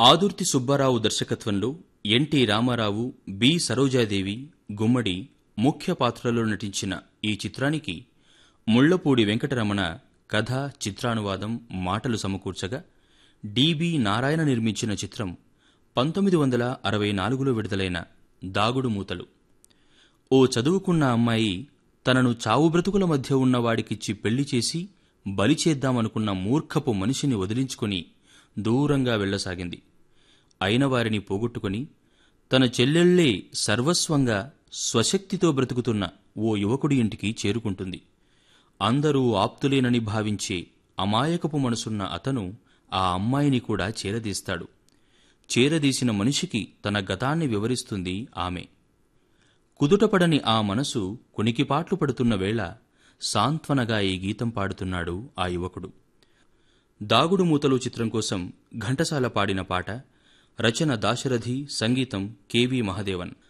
ఆదుర్తి సుబ్బారావు దర్శకత్వంలో NT Ramarao B Sarojadevi Gummadi ముఖ్య పాత్రలో నటించిన ఈ చిత్రానికి ముళ్లపూడి వెంకటరమణ కథ చిత్రానువాదం మాటలు సమకూర్చగా డిబి నారాయణ నిర్మించిన చిత్రం పంతొమ్మిది వందల అరవై నాలుగులో విడుదలైన దాగుడు మూతలు ఓ చదువుకున్న అమ్మాయి తనను చావు బ్రతుకుల మధ్య ఉన్నవాడికిచ్చి పెళ్లి చేసి బలి చేద్దామనుకున్న మూర్ఖపు మనిషిని వదిలించుకుని దూరంగా వెళ్లసాగింది అయిన వారిని పోగొట్టుకుని తన చెల్లెళ్లే సర్వస్వంగా స్వశక్తితో బ్రతుకుతున్న ఓ యువకుడి ఇంటికి చేరుకుంటుంది అందరూ ఆప్తులేనని భావించే అమాయకపు మనసున్న అతను ఆ అమ్మాయిని కూడా చేరదీస్తాడు చేరదీసిన మనిషికి తన గతాన్ని వివరిస్తుంది ఆమె కుదుటపడని ఆ మనసు కునికిపాట్లు పడుతున్న వేళ సాంత్వనగా ఈ గీతం పాడుతున్నాడు ఆ యువకుడు దాగుడు మూతలు చిత్రం కోసం ఘంటసాల పాడిన పాట రచన దాశరథి సంగీతం కెవి మహదేవన్